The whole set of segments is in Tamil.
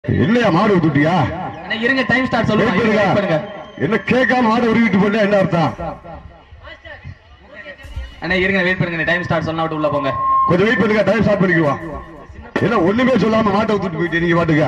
இல்லையா மாடு விட்டுட்டியா அண்ணா, இருங்க டைம் ஸ்டார்ட் Wait சொல்லுங்க பண்ணுங்க. wait பண்ணுங்க என்ன கேட்காம மாடு உருவிட்டு போட்டா என்ன அர்த்தம் அண்ணா இருங்க வெயிட் பண்ணுங்க டைம் ஸ்டார்ட் சொன்னா விட்டு உள்ள போங்க கொஞ்சம் வெயிட் பண்ணுங்க டைம் ஸ்டார்ட் பண்ணிக்குவோம் என்ன ஒண்ணுமே சொல்லாம மாட்டை விட்டுட்டு போயிட்டு நீங்க பாட்டுக்க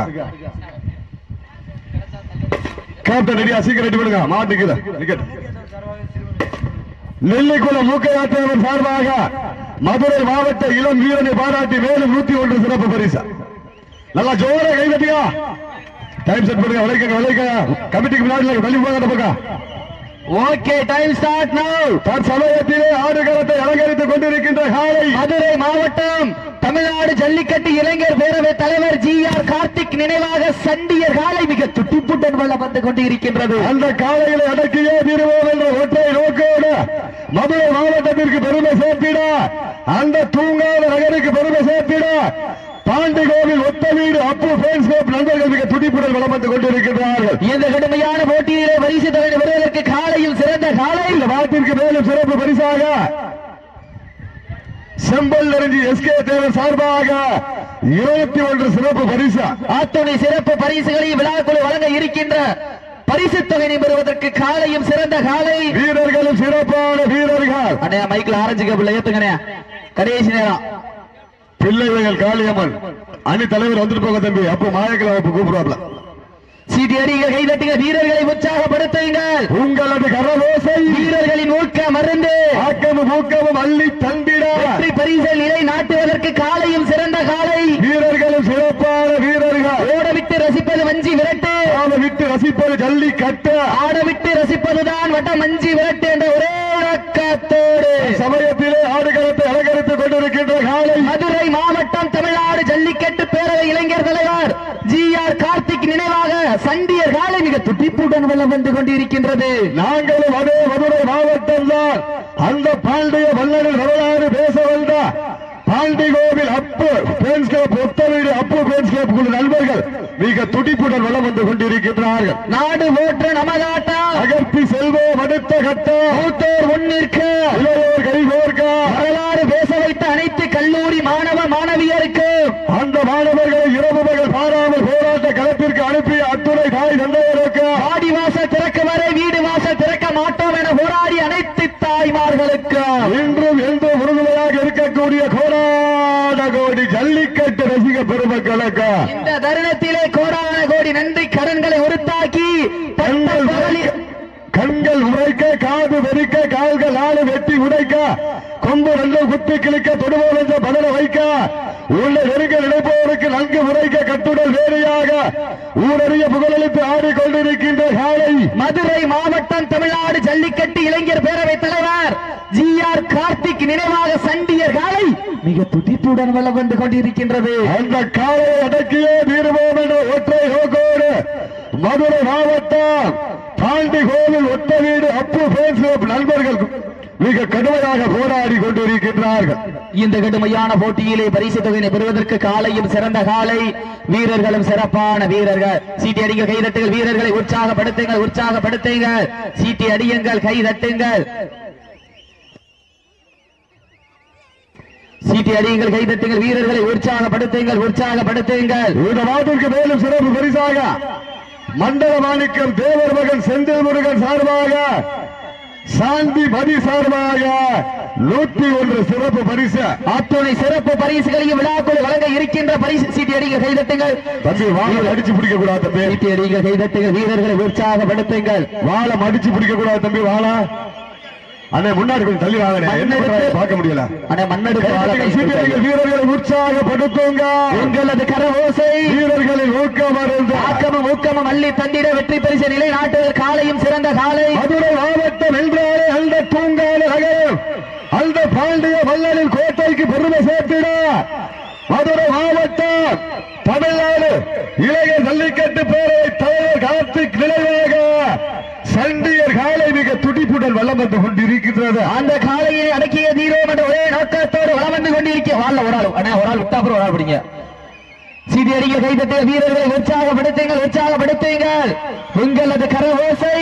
கேப்டன் ரெடியா சீக்கிரம் ரெடி பண்ணுங்க மாட்டு நிக்குது நிக்கட் நெல்லிக்குளம் மூக்கையாற்றவர் சார்பாக மதுரை மாவட்ட இளம் வீரனை பாராட்டி மேலும் நூத்தி ஒன்று சிறப்பு பரிசு நல்லா ஜோர கை தட்டியா டைம் செட் பண்ணுங்க விளைக்க விளைக்க கமிட்டிக்கு முன்னாடி தள்ளி போங்க அந்த பக்கம் ஓகே டைம் ஸ்டார்ட் நவ் தற்சமயத்திலே ஆடுகளத்தை அலங்கரித்துக் கொண்டிருக்கின்ற காலை மதுரை மாவட்டம் தமிழ்நாடு ஜல்லிக்கட்டு இளைஞர் பேரவை தலைவர் ஜி ஆர் கார்த்திக் நினைவாக சண்டியர் காலை மிக துட்டிப்புடன் வள்ள வந்து கொண்டு இருக்கின்றது அந்த காலையில அடக்கியே தீருவோம் என்ற ஒற்றை நோக்கோடு மதுரை மாவட்டத்திற்கு பெருமை சேர்த்திட அந்த தூங்காத நகருக்கு பெருமை சேர்த்திட பாண்டி கோவில் ஒத்த வீடு அப்பு ஃபேன்ஸ் கிளப் நண்பர்கள் மிக துடிப்புடன் வளம் வந்து கொண்டிருக்கின்றார்கள் இந்த கடுமையான போட்டியிலே பரிசு தொகை பெறுவதற்கு காலையில் சிறந்த காலை இந்த வாட்டிற்கு மேலும் சிறப்பு பரிசாக செம்பல் நெருஞ்சி எஸ்கே தேவர் சார்பாக இருபத்தி ஒன்று சிறப்பு பரிசா அத்துணை சிறப்பு பரிசுகளை விழாக்குழு வழங்க இருக்கின்ற பரிசு தொகையை பெறுவதற்கு காலையும் சிறந்த காலை வீரர்களும் சிறப்பான வீரர்கள் அண்ணே மைக்கில் ஆரஞ்சு கபில் ஏத்துங்கண்ணே கடைசி நேரம் பிள்ளைகள் காளியம்மன் அணி தலைவர் வந்துட்டு போக தம்பி அப்போ மாயக்கல அப்ப கூப்பிடுவாப்ல சீட்டி அடிங்க கைதட்டுங்க வீரர்களை உற்சாகப்படுத்துங்கள் உங்களது கரவோசை வீரர்களின் ஊக்க மருந்து ஆக்கமும் ஊக்கமும் அள்ளி தந்திட வெற்றி பரிசல் நிலை நாட்டுவதற்கு காலையும் சிறந்த காலை வீரர்களும் சிறப்பான வீரர்கள் ஓடவிட்டு ரசிப்பது மஞ்சி விரட்டு ஆள விட்டு ரசிப்பது ஜல்லி கட்ட ஆடவிட்டு ரசிப்பதுதான் வட்ட மஞ்சி விரட்டு என்ற ஒரே நோக்கத்தோடு சமயத்திலே ஆடுகளத்தை அலங்கரித்துக் கொண்டிருக்கின்ற காலை மதுரை மாவட்டம் தமிழ்நாடு ஜல்லிக்கட்டு பேரவை இளைஞர் தலைவர் ஜி ஆர் கார்த்திக் நினைவாக சண்டியர் காலை மிக துடிப்புடன் வலம் வந்து கொண்டிருக்கின்றது நாங்களும் அதே மதுரை மாவட்டம் தான் அந்த பாண்டிய வல்லனில் வரலாறு பேச வந்த பாண்டி கோவில் அப்பு பேன்ஸ் கிளப் ஒத்த வீடு அப்பு பேன்ஸ் கிளப் குழு நண்பர்கள் மிக துடிப்புடன் வளம் வந்து கொண்டிருக்கின்றார்கள் நாடு போற்ற நமதாட்டம் அகர்த்தி செல்வோம் அடுத்த கட்டம் மூத்தோர் முன்னிற்க இளையோர் கைகோர்க்க வரலாறு பேச வைத்த அனைத்து கல்லூரி மாணவ மாணவியருக்கு அந்த மாணவர்களை இரவு பகல் பாராமல் போராட்ட களத்திற்கு அனுப்பிய அத்துணை தாய் தந்தையருக்கு வாடி வாசல் திறக்க வரை வீடு வாசல் திறக்க மாட்டோம் என போராடி அனைத்து தாய்மார்களுக்கு இன்றும் என்றும் உறுதுணையாக இருக்கக்கூடிய கோடான கோடி ஜல்லிக்கட்டு ரசிக பெருமக்களுக்கு இந்த தருணத்திலே கோடான கோடி நன்றி கடன்களை உறுத்தாக்கி பட்ட கண்கள் பகலில் கண்கள் உரைக்க காது வெறிக்க கால்கள் ஆளு வெட்டி உடைக்க கொம்பு நல்ல குத்தி கிழிக்க தொடுவோம் என்ற பதில வைக்க உள்ள நெருங்க நினைப்பவருக்கு நன்கு உரைக்க கட்டுடல் வேறையாக ஊரறிய புகழளித்து ஆடிக்கொண்டிருக்கின்ற காலை மதுரை மாவட்டம் தமிழ்நாடு ஜல்லிக்கட்டு இளைஞர் பேரவை தலைவர் ஜி ஆர் கார்த்திக் நினைவாக சண்டியர் காலை மிக துடிப்புடன் வலம் வந்து கொண்டிருக்கின்றது அந்த காலையை அடக்கியே தீருவோம் என்ற ஒற்றை நோக்கோடு மதுரை மாவட்டம் பாண்டி கோவில் ஒத்த வீடு அப்பு ஃபேன்ஸ் கிளப் நண்பர்கள் மிக கடுமையாக போராடி கொண்டிருக்கின்றார்கள் இந்த கடுமையான போட்டியிலே பரிசு தொகையை பெறுவதற்கு காலையும் சிறந்த காலை வீரர்களும் சிறப்பான வீரர்கள் சீட்டி அடிங்க கை தட்டுங்கள் வீரர்களை உற்சாகப்படுத்துங்கள் உற்சாகப்படுத்துங்கள் சீட்டி அடியுங்கள் கை தட்டுங்கள் சீட்டி அடியுங்கள் கை தட்டுங்கள் வீரர்களை உற்சாகப்படுத்துங்கள் உற்சாகப்படுத்துங்கள் இந்த நாட்டிற்கு மேலும் சிறப்பு பரிசாக மண்டல மாணிக்கம் தேவர் மகன் செந்தில் முருகன் சார்பாக சாந்தி மதி சார்பாக நூற்றி ஒன்று சிறப்பு பரிசு அத்துணை சிறப்பு பரிசுகளையும் விழாக்குள் வழங்க இருக்கின்ற பரிசு சீட்டி அடிங்க கை தட்டுங்கள் தம்பி வாழை அடிச்சு பிடிக்க கூடாது தம்பி சீட்டி அடிங்க கை தட்டுங்கள் வீரர்களை உற்சாகப்படுத்துங்கள் வாழை மடிச்சு பிடிக்க கூடாது தம்பி வாழா அண்ணே முன்னாடி கொஞ்சம் தள்ளி வாங்க என்ன பண்றாங்க பார்க்க முடியல அண்ணே மண்ணெடுத்து வாழ கை சீட்டியடிகள், தட்டுங்கள். வீரர்களை உற்சாகப்படுத்துங்க உங்களது கரவோசை வீரர்களின் ஊக்கம் அருந்து ஆக்கமும் ஊக்கமும் அள்ளி தந்திட வெற்றி பரிசு நிலை நாட்டுதல் காலையும் சிறந்த காலை மதுரை மாவட்டம் என்றாலே அந்த தூங்கால நகரம் அந்த பாண்டிய வல்லலின் கோட்டைக்கு பெருமை சேர்த்திட மதுரை மாவட்டம் தமிழ்நாடு இளைஞர் ஜல்லிக்கட்டு பேரவை தலைவர் கார்த்திக் நிலையாக சண்டியர் காலை மிக துடிப்புடன் வல்லம் வந்து கொண்டிருக்கின்றது அந்த காலையை அடக்கிய தீரோம் என்ற ஒரே நோக்கத்தோடு வளம் வந்து கொண்டிருக்க வாழ ஒரு ஆள் அண்ணா ஒரு ஆள் விட்டா அப்புறம் ஒரு ஆள் பிடிங்க சீதி அடிக்க கைதட்டிய வீரர்களை உற்சாகப்படுத்துங்கள் உற்சாகப்படுத்துங்கள் உங்களது கரவோசை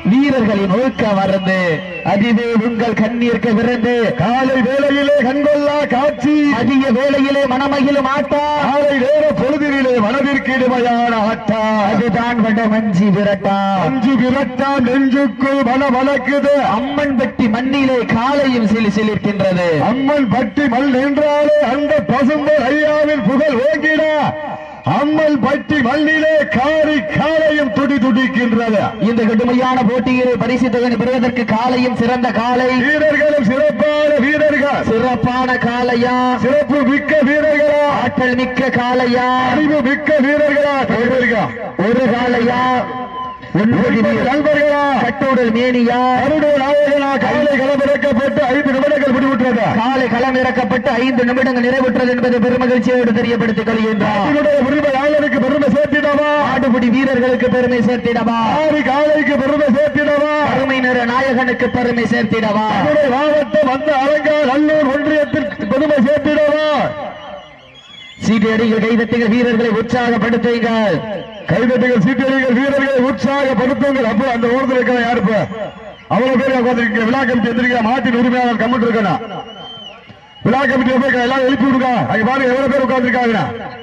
வீரர்களின் ஒழுக்க மருந்து அதுவே உங்கள் கண்ணீர்க்கு விருந்து காலை வேளையிலே கண்கொள்ளா காட்சி அதிக வேளையிலே மனமகிழும் ஆட்டா காலை நேர பொழுதிலே மனதிற்கு இனிமையான ஆட்டா அதுதான் வட மஞ்சி விரட்டா அஞ்சு விரட்டாம் நெஞ்சுக்குள் மன வளக்குது அம்மன் பெட்டி மண்ணிலே காலையும் சிலி சிலிர்க்கின்றது அம்மன் பட்டி மல் நின்றாலே அந்த பசும்பொன் ஐயாவின் புகழ் ஓங்கிட அம்மன் பட்டி மல்லிலே காரி காலையும் துடி துடிக்கின்றது இந்த கடுமையான போட்டியிலே பரிசு தொகை பெறுவதற்கு காலையும் சிறந்த காலை வீரர்களும் சிறப்பான வீரர்கள் சிறப்பான காலையா சிறப்பு மிக்க வீரர்களா ஆற்றல் மிக்க காலையா அறிவு மிக்க வீரர்களா கைவருகா ஒரு காலையா ஒன்பது வீரர். நண்பர்களா கட்டோடல் மேனியா கருடைய நாயகனா காலை களமிறக்கப்பட்டு ஐந்து நிமிடங்கள் முடிவுற்றது காலை களம் இறக்கப்பட்டு ஐந்து நிமிடங்கள் நிறைவுற்றது என்பதை பெருமகிழ்ச்சியோடு தெரியப்படுத்திக் கொள்கின்றார் அவருடைய உரிமையாளருக்கு பெருமை சேர்த்திடவா ஆடுபுடி வீரர்களுக்கு பெருமை சேர்த்திடவா ஆறு காலைக்கு பெருமை சேர்த்திடவா அருமை நிற நாயகனுக்கு பெருமை சேர்த்திடவா மதுரை மாவட்டம் வந்த அலங்கார் நல்லூர் ஒன்றியத்திற்கு பெருமை சேர்த்திடவா சீட்டடிகள் கைதட்டுகள் வீரர்களை உற்சாகப்படுத்துங்கள் கைதட்டுகள் சீட்டடிகள் வீரர்களை உற்சாகப்படுத்துங்கள் அப்போ அந்த ஓரத்தில் இருக்கிற யாருப்ப அவ்வளவு பேர் உட்காந்துருக்க விழா கமிட்டி எந்திரிக்க மாட்டின் உரிமையாளர் கம்மிட்டு இருக்கணும் விழா கமிட்டி போய் எல்லாம் எழுப்பி விடுங்க அங்க பாருங்க எவ்வளவு பேர் உட்காந்துருக்காங்க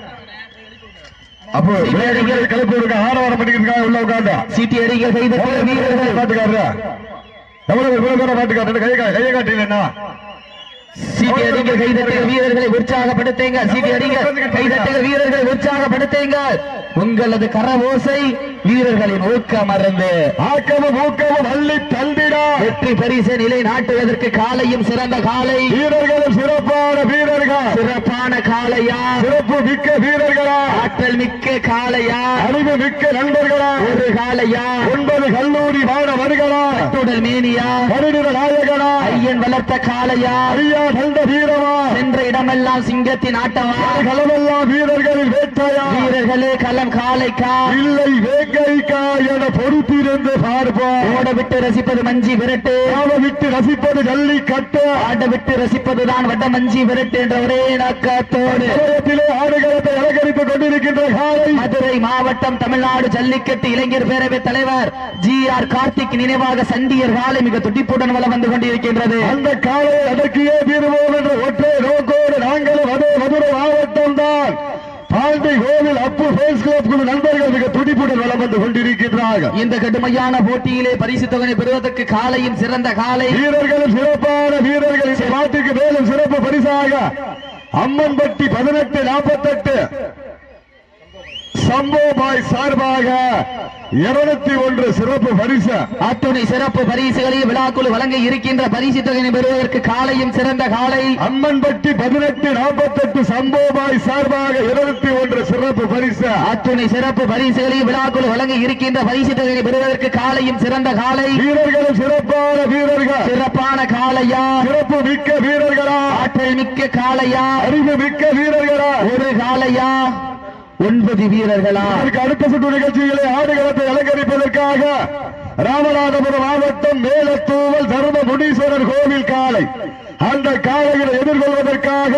அப்போ விளையாடுகளை கிளப்பி விடுங்க ஆரவாரம் பண்ணிக்கிறதுக்காக உள்ள உட்காந்தா சீட்டியடிகள் கைதட்டுகள் வீரர்களை பாட்டுக்காரரு எவ்வளவு இவ்வளவு பேரை பாட்டுக்காரரு கையை கா- கையை காட்டினா சீட்டி அடிங்க கைதட்டுங்க வீரர்களை உற்சாகப்படுத்துங்க சீட்டி அடிங்க கைதட்டுங்க வீரர்களை உற்சாகப்படுத்துங்க உங்களது கரவோசை வீரர்களின் ஊக்கம் மறந்து ஆக்கமும் ஊக்கமும் அள்ளி தந்திடா வெற்றி பரிசு நிலை நாட்டுவதற்கு காலையும் சிறந்த காலை வீரர்களும் சிறப்பான வீரர்கள் சிறப்பான காலையா சிறப்பு மிக்க வீரர்களா ஆற்றல் மிக்க காலையா அறிவு மிக்க நண்பர்களா ஒரு காலையா ஒன்பது கல்லூரி மாணவர்களா கட்டுடல் மேனியா பரிநிற நாயகனா ஐயன் வளர்த்த காலையா ஐயா நல்ல வீரமா சென்ற இடமெல்லாம் சிங்கத்தின் ஆட்டமா களமெல்லாம் வீரர்களில் வேட்டையா வீரர்களே களம் காலைக்கா இல்லை வேங்கைக்கா என பொறுத்திருந்து பார்ப்போம் ஓட விட்டு ரசிப்பது மஞ்சி விரட்டு நாம விட்டு ரசிப்பது ஜல்லிக்கட்டு ஆட விட்டு ரசிப்பதுதான் வட்ட மஞ்சி விரட்டு என்ற ஒரே நோக்கத்தோடு ஆலயத்திலே ஆடுகளத்தை அலங்கரித்துக் கொண்டிருக்கின்ற காலை மதுரை மாவட்டம் தமிழ்நாடு ஜல்லிக்கட்டு இளைஞர் பேரவை தலைவர் ஜி ஆர் கார்த்திக் நினைவாக சண்டியர் காலை மிக துடிப்புடன் வலம் வந்து கொண்டிருக்கின்றது அந்த காலையை அடக்கியே தீருவோம் என்ற ஒற்றை நோக்கோடு நாங்களும் அதே மதுரை மாவட்டம் தான் பாண்டி கோவில் அப்பு ஃபேஸ் கிளப் குழு நண்பர்கள் மிக துடிப்புடன் வலம் வந்து கொண்டிருக்கின்றார்கள் இந்த கடுமையான போட்டியிலே பரிசு தொகை பெறுவதற்கு காலையும் சிறந்த காலை வீரர்களும் சிறப்பான வீரர்கள் இந்த நாட்டுக்கு மேலும் சிறப்பு பரிசாக அம்மன்பட்டி பதினெட்டு நாற்பத்தெட்டு சம்போபாய் சார்பாக இருநூத்தி ஒன்று சிறப்பு பரிசு அத்துணை சிறப்பு பரிசுகளை விழாக்குழு வழங்க இருக்கின்ற பரிசு தொகையை பெறுவதற்கு காலையும் சிறந்த காலை அம்மன்பட்டி பதினெட்டு நாற்பத்தெட்டு சம்போபாய் சார்பாக இருநூத்தி ஒன்று சிறப்பு பரிசு அத்துணை சிறப்பு பரிசுகளை விழாக்குழு வழங்க இருக்கின்ற பரிசு தொகையை பெறுவதற்கு காலையும் சிறந்த காலை வீரர்களும் சிறப்பான வீரர்கள் சிறப்பான காலையா சிறப்பு மிக்க வீரர்களா ஆற்றல் மிக்க காலையா அறிவு மிக்க வீரர்களா ஒரு காலையா ஒன்பது வீரர்களா அதற்கு அடுத்த சுற்று நிகழ்ச்சிகளை ஆடுகளத்தை அலங்கரிப்பதற்காக ராமநாதபுரம் மாவட்டம் மேலத்தூவல் தர்ம முனீஸ்வரர் கோவில் காலை அந்த காலைகளை எதிர்கொள்வதற்காக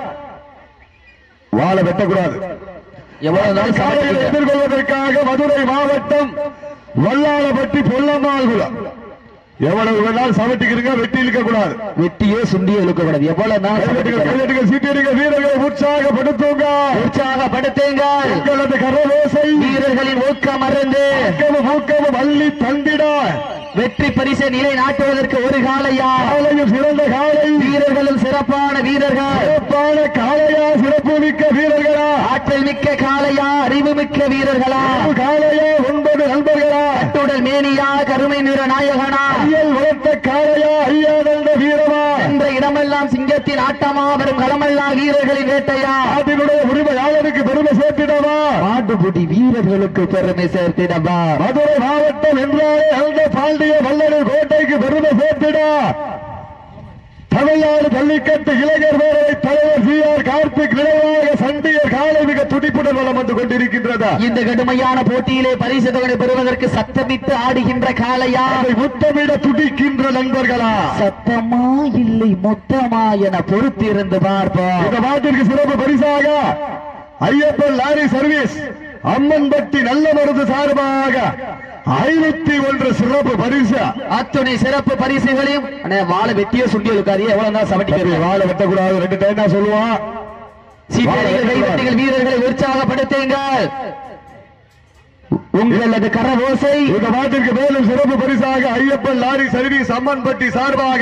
வாழ வெட்டக்கூடாது எவ்வளவு நாள் காலைகளை சமைக்கிறீங்க? எதிர்கொள்வதற்காக மதுரை மாவட்டம் வல்லாளப்பட்டி பொல்லம்மாள் குளம் எவ்வளவு வேணாலும் சமட்டிக்கிறீங்க வெட்டி இழுக்க கூடாது வெட்டியே சுண்டியே இழுக்கக்கூடாது எவ்வளவு நாள் கைதட்டுங்கள், சமைக்கிறீங்க? கைதட்டுங்கள், சீட்டிடுங்கள், வீரர்களை உற்சாகப்படுத்துங்க உற்சாகப்படுத்துங்க உங்களது கரவோசை வீரர்களின் ஊக்கம் மறந்து ஊக்கமும் ஊக்கமும் அள்ளி தந்திட வெற்றி பரிசை நிலை நாட்டுவதற்கு ஒரு காலையா காலையும் சிறந்த காலை வீரர்களும் சிறப்பான வீரர்கள் சிறப்பான காலையா சிறப்பு மிக்க வீரர்களா ஆற்றல் மிக்க காலையா அறிவு மிக்க வீரர்களா காலையா ஒன்பது நண்பர்களா கட்டுடல் மேனியா கருமை நிற நாயகனா ஐயல் வளர்த்த காலையா ஐயா நல்ல வீரமா என்ற இடமெல்லாம் சிங்கத்தின் ஆட்டமா வரும் களமெல்லாம் வீரர்களின் வேட்டையா நாட்டினுடைய உரிமையாளருக்கு பெருமை சேர்த்திடவா மாட்டுப்புடி வீரர்களுக்கு பெருமை சேர்த்திடவா மதுரை மாவட்டம் என்றாலே அந்த பாண்டிய வல்லரின் கோட்டைக்கு பெருமை சேர்த்திட தமிழ்நாடு ஜல்லிக்கட்டு இளைஞர் பேரவை தலைவர் சி ஆர் கார்த்திக் நினைவாக சண்டியர் காலை மிக துடிப்புடன் வலம் வந்து கொண்டிருக்கின்றதா இந்த கடுமையான போட்டியிலே பரிசு தொகை பெறுவதற்கு சத்தமிட்டு ஆடுகின்ற காளையா அதை முத்தமிட துடிக்கின்ற நண்பர்களா சத்தமா இல்லை மொத்தமா என பொறுத்திருந்து பார்ப்போம் இந்த நாட்டிற்கு சிறப்பு பரிசாக ஐயப்பன் லாரி சர்வீஸ் அம்மன்பட்டி நல்ல மருது சார்பாக ஐநூத்தி ஒன்று சிறப்பு பரிசு அத்துணை சிறப்பு பரிசுகளையும் அண்ணே, வாழை வெட்டியே சுண்டி இருக்காரு எவ்வளவு தான் சவட்டி சரி, வாழை வெட்டக்கூடாது ரெண்டு டைம் தான் சொல்லுவான் சீட்டடிகள் கைதட்டிகள் வீரர்களை உற்சாகப்படுத்துங்கள் உங்களது கரவோசை இந்த மாட்டிற்கு மேலும் சிறப்பு பரிசாக ஐயப்பன் லாரி சர்வீஸ் அம்மன்பட்டி சார்பாக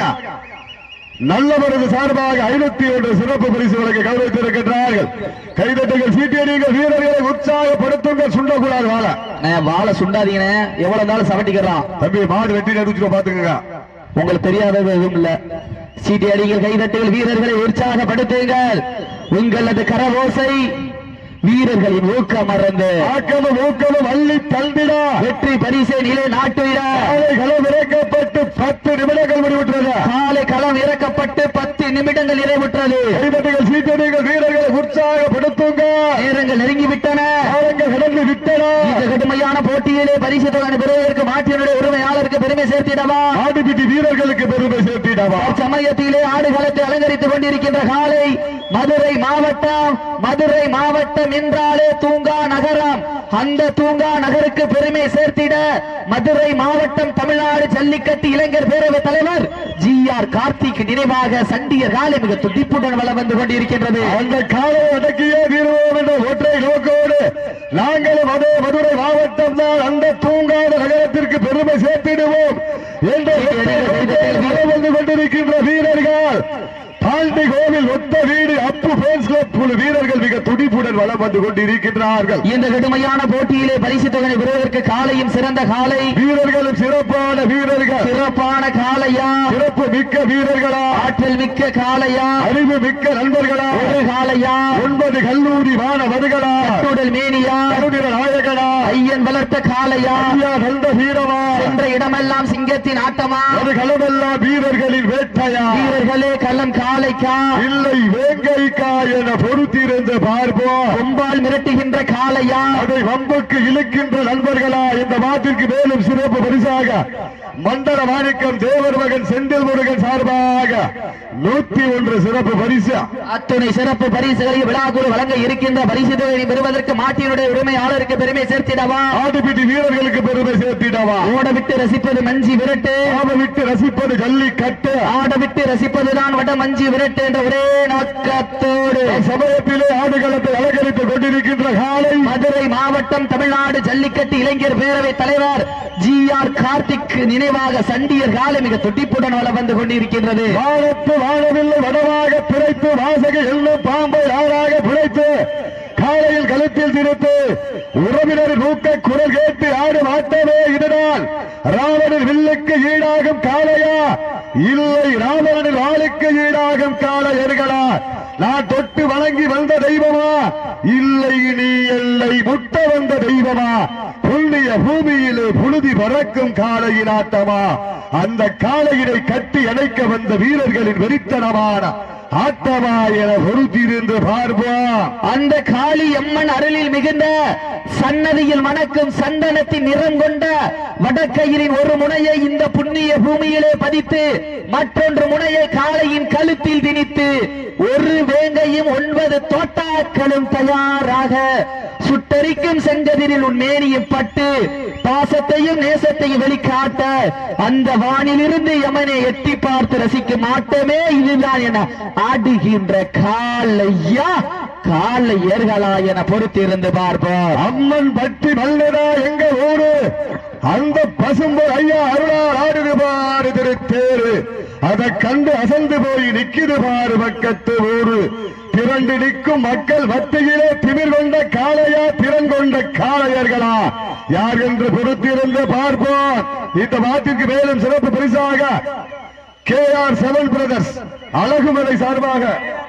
நல்லவரது சார்பாக ஐநூத்தி ஒன்று சிறப்பு பரிசுகளுக்கு கௌரவித்திருக்கின்றார்கள் கைதட்டுகள் சீட்டியடிகள் வீரர்களை உற்சாகப்படுத்துங்கள் சுண்டக்கூடாது வாழ அண்ணே, வாழை சுண்டாதீங்கண்ணே எவ்வளவு இருந்தாலும் சவட்டிக்கிறான் தம்பி மாடு வெட்டி நடிச்சுட்டு பாத்துக்கங்க உங்களுக்கு தெரியாதது எதுவும் இல்ல சீட்டி அடிகள் கைதட்டுகள் வீரர்களை உற்சாகப்படுத்துங்கள் உங்களது கரவோசை வீரர்களின் ஊக்கம் மறந்து ஆக்கமும் ஊக்கமும் அள்ளி தந்திட வெற்றி பரிசை நிலை நாட்டுவிட காலை களம் இறக்கப்பட்டு பத்து நிமிடங்கள் முடிவுற்றது காலை களம் இறக்கப்பட்டு பத்து நிமிடங்கள் நிறைவுற்றது கைதட்டுகள் சீட்டியடிகள் வீரர்களை உற்சாகப்படுத்துங்க நேரங்கள் நெருங்கிவிட்டன காலங்கள் கடந்து விட்டன இந்த கடுமையான போட்டியிலே பரிசு தொகை பெறுவதற்கு மாற்றினுடைய உரிமையாளருக்கு பெருமை சேர்த்திடவா ஆடிபிட்டி வீரர்களுக்கு பெருமை சேர்த்திடவா சமயத்திலே ஆடுகளத்தை அலங்கரித்துக் கொண்டிருக்கின்ற காலை மதுரை மாவட்டம் மதுரை மாவட்டம் என்றாலே தூங்கா நகரம் அந்த தூங்கா நகருக்கு பெருமை சேர்த்திட மதுரை மாவட்டம் தமிழ்நாடு ஜல்லிக்கட்டு இளைஞர் பேரவைத் தலைவர் ஜி ஆர் கார்த்திக் நினைவாக சண்டியர் காலை மிக துடிப்புடன் வளம் வந்து கொண்டிருக்கின்றது அந்த காலை அடக்கியே தீர்வோம் என்ற ஒற்றை நோக்கோடு நாங்களும் அதே மதுரை மாவட்டம் தான் அந்த தூங்காத நகரத்திற்கு பெருமை சேர்த்திடுவோம் என்ற ஒற்றை நோக்கோடு வலம் வந்து கொண்டிருக்கின்ற வீரர்கள் பாண்டி கோவில் ஒத்த வீடு அப்பு ஃபேன்ஸ் கிளப் குழு வீரர்கள் மிக துடிப்புடன் வலம் வந்து கொண்டிருக்கின்றார்கள் இந்த கடுமையான போட்டியிலே பரிசு தொகை பெறுவதற்கு காலையும் சிறந்த காலை வீரர்களும் சிறப்பான வீரர்கள் சிறப்பான காளையா சிறப்பு மிக்க வீரர்களா ஆற்றல் மிக்க காளையா அறிவு மிக்க நண்பர்களா ஒரு காளையா ஒன்பது கல்லூரி மாணவர்களா கூடல் மேனியா கருநிற நாயகனா ஐயன் வளர்த்த காளையா ஐயா நந்த வீரமா சென்ற இடமெல்லாம் சிங்கத்தின் ஆட்டமா ஒரு களமெல்லாம் வீரர்களின் வேட்டையா வீரர்களே களம் காளைக்கா இல்லை வேங்கைக்கா என பொறுத்திருந்து பார்ப்போம் கொம்பால் மிரட்டுகின்ற காளையா அதை வம்புக்கு இழுக்கின்ற நண்பர்களா இந்த மாட்டிற்கு மேலும் சிறப்பு பரிசாக மண்டல மாணிக்கம் தேவர் மகன் செந்தில் முருகன் சார்பாக நூத்தி ஒன்று சிறப்பு பரிசு அத்துணை சிறப்பு பரிசுகளை விழாக்குழு வழங்க இருக்கின்ற பரிசு தொகையை பெறுவதற்கு மாட்டினுடைய உரிமையாளருக்கு பெருமை சேர்த்திடவா ஆட்டுப்பிட்டி வீரர்களுக்கு பெருமை சேர்த்திடவா ஓட விட்டு ரசிப்பது மஞ்சி விரட்டு ஆம விட்டு ரசிப்பது ஜல்லிக்கட்டு ஆட விட்டு ரசிப்பதுதான் வட மஞ்சி விரட்டு என்ற ஒரே நோக்கத்தோடு சமயத்திலே ஆடுகளத்தை அலங்கரித்துக் கொண்டிருக்கின்ற காலை மதுரை மாவட்டம் தமிழ்நாடு ஜல்லிக்கட்டு இளைஞர் பேரவை தலைவர் ஜி ஆர் கார்த்திக் நினைவாக சண்டியர் காலை மிக துடிப்புடன் வளம் வந்து கொண்டிருக்கின்றது வானத்து வாழவில்லை வடமாக பிழைத்து வாசக எல்லும் பாம்பை ஆறாக பிழைத்து காலையில் கழுத்தில் திரித்து உறவினர் நூக்க குரல் கேட்டு ஆடும் ஆட்டமே இதனால் ராவணன் வில்லுக்கு ஈடாகும் காளையா இல்லை ராவணனின் வாளுக்கு ஈடாகும் காளையர்களா நான் தொட்டு வணங்கி வந்த தெய்வமா இல்லை நீ எல்லை முட்ட வந்த தெய்வமா புண்ணிய பூமியிலே புழுதி பறக்கும் காளையின் ஆட்டமா அந்த காளையினை கட்டி அணைக்க வந்த வீரர்களின் வெறித்தனமான ஆட்டமா என பொறுத்திருந்து பார்ப்போம் அந்த காளி அம்மன் அருளில் மிகுந்த சன்னதியில் மணக்கும் சந்தனத்தின் நிறம் கொண்ட வடக்கயிரின் ஒரு முனையை இந்த புண்ணிய பூமியிலே பதித்து மற்றொன்று முனையை காளையின் கழுத்தில் திணித்து ஒரு வேங்கையும் ஒன்பது தோட்டாக்களும் தயாராக சுட்டரிக்கும் செங்கதிரில் உன் மேனியும் பட்டு பாசத்தையும் நேசத்தையும் வெளிக்காட்ட அந்த வானிலிருந்து யமனை எட்டி பார்த்து ரசிக்கும் ஆட்டமே இதுதான் என ஆடுகின்ற காலையா காலை ஏர்களா என பொறுத்திருந்து பார்ப்போம் அம்மன் பட்டி மல்லடா எங்க ஊரு அந்த பசும்பு ஐயா அருளால் ஆடுது பாரு திருத்தேரு அதை கண்டு அசந்து போய் நிக்குது பாரு பக்கத்து ஊரு திரண்டு நிற்கும் மக்கள் மத்தியிலே திமிர் கொண்ட காளையா திறன் கொண்ட காளையர்களா யார் என்று பொறுத்திருந்து பார்ப்போம் இந்த மாட்டிற்கு மேலும் சிறப்பு பரிசாக K R seven brothers Alagumalai சார்பாக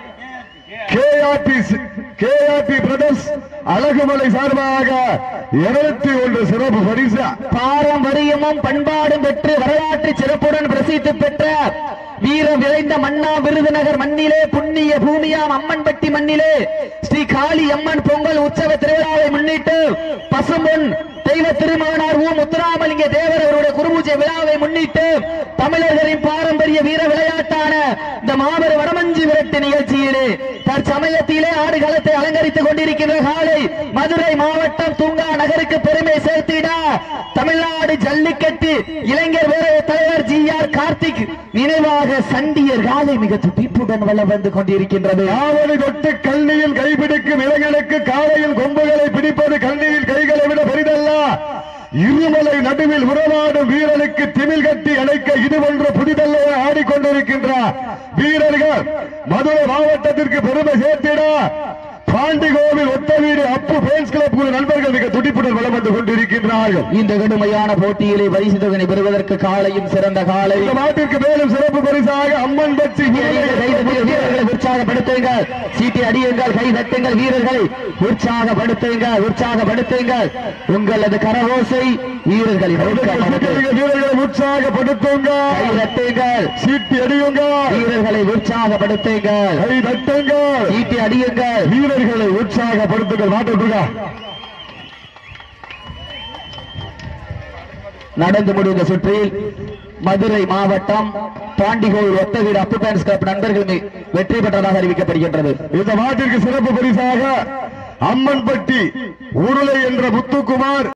கேஆர்டி கேஆர்டி பிரதர்ஸ் அழகுமலை சார்பாக இருபத்தி ஒன்று சிறப்பு பரிசு பாரம்பரியமும் பண்பாடும் பெற்று வரலாற்று சிறப்புடன் பிரசித்தி பெற்ற வீர விளைந்த மன்னா விருதுநகர் மண்ணிலே புண்ணிய பூமியாம் அம்மன்பட்டி மண்ணிலே ஸ்ரீ காளி அம்மன் பொங்கல் உற்சவ திருவிழாவை முன்னிட்டு பசும்பொன் தெய்வ திருமானார் ஊ முத்துராமலிங்க தேவர் அவருடைய குருபூஜை விழாவை முன்னிட்டு தமிழர்களின் பாரம்பரிய வீர விளையாட்டான இந்த மாபெரும் வடமஞ்சி விரட்டு நிகழ்ச்சியிலே தற்சமய வெள்ளத்திலே ஆடுகளத்தை அலங்கரித்துக் கொண்டிருக்கின்ற காலை மதுரை மாவட்டம் தூங்கா நகருக்கு பெருமை சேர்த்திட தமிழ்நாடு ஜல்லிக்கட்டு இளைஞர் பேரவை தலைவர் ஜி ஆர் கார்த்திக் நினைவாக சண்டியர் காலை மிக துடிப்புடன் வளம் வந்து கொண்டிருக்கின்றது காவடி தொட்டு கல்லியில் கைப்பிடிக்கும் இளைஞனுக்கு காலையில் கொம்புகளை பிடிப்பது கல்லியில் கைகளை விட பெரிதல்ல இருமலை நடுவில் உறவாடும் வீரனுக்கு திமில் கட்டி அணைக்க இது போன்ற புதிதல்ல ஆடிக்கொண்டிருக்கின்றார் வீரர்கள் மதுரை மாவட்டத்திற்கு பெருமை சேர்த்திட பாண்டி கோவில் ஒத்த வீடு அப்பு பேன்ஸ் கிளப் குழு நண்பர்கள் மிக துடிப்புடன் வளம் வந்து கொண்டிருக்கின்றார்கள் இந்த கடுமையான போட்டியிலே பரிசு தொகை பெறுவதற்கு காலையும் சிறந்த காலை இந்த நாட்டிற்கு மேலும் சிறப்பு பரிசாக அம்மன் பட்சி கைதட்டுங்கள் வீரர்களை உற்சாகப்படுத்துங்கள் சீட்டி அடியுங்கள் கை தட்டுங்கள் வீரர்களை உற்சாகப்படுத்துங்கள் உற்சாகப்படுத்துங்கள் உங்களது கரவோசை வீரர்களை உற்சாகப்படுத்துங்கள். வீரர்களை உற்சாகப்படுத்துங்க கை தட்டுங்கள் சீட்டி அடியுங்க வீரர்களை உற்சாகப்படுத்துங்கள் கை தட்டுங்க சீட்டி அடியுங்கள் வீரர்களை உற்சாகப்படுத்துங்கள் மாட்டுங்க நடந்து முடிந்த சுற்றில் மதுரை மாவட்டம் பாண்டிகோவில் ஒத்தவீடு அப்பு பேன்ஸ் கிளப் நண்பர்கள் மி- வெற்றி பெற்றதாக அறிவிக்கப்படுகின்றது இந்த நாட்டிற்கு சிறப்பு பரிசாக அம்மன்பட்டி உருளை என்ற முத்துக்குமார்